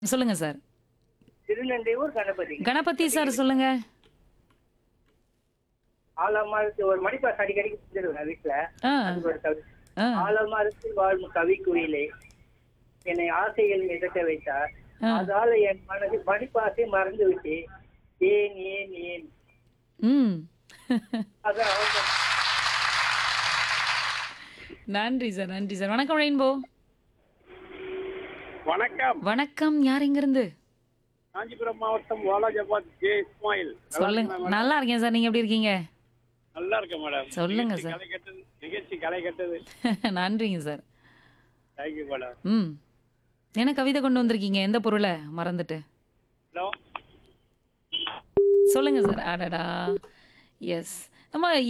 சொல்லுங்க sir Tirunelvelur Ganapathi Ganapathi sir சொல்லுங்க ஆலமரத்து ஒரு மணிப்பாஸ் அடிக்கடி செஞ்சிருவேன் வீட்டுல ஆ அது ஒரு கவி ஆ ஆலமரத்தில் வாழும் கவி குயிலே என்னை ஆசையில் மிதக்க வைத்தார் ஆ. அதால என் மனது மணிப்பாசை மறந்து விட்டு ஏன் ஏன் ஏன் ம் அதான் அவங்க- நன்றி சார் நன்றி சார் வணக்கம் ரெயின்போ வணக்கம் வணக்கம் யார் இங்கிருந்து காஞ்சிபுரம் மாவட்டம் வாலாஜாபாத் ஜே இஸ்மாயில் நல்லா சொல்லுங்க இருக்கீங்களா மேடம்? நல்லா இருக்கேன் சார் நீங்க எப்படி இருக்கீங்க நல்லா இருக்கேன் மேடம் சொல்லுங்க நிகழ்ச்சி சார். களை கட்டது நிகழ்ச்சி களை கட்டது நன்றிங்க சார் தேங்க்யூ மேடம் ம் என்ன கவிதை கொண்டு வந்திருக்கீங்க எந்த பொருளை மறந்துட்டு ஹலோ சொல்லுங்க சார் அடடா எஸ் நம்ம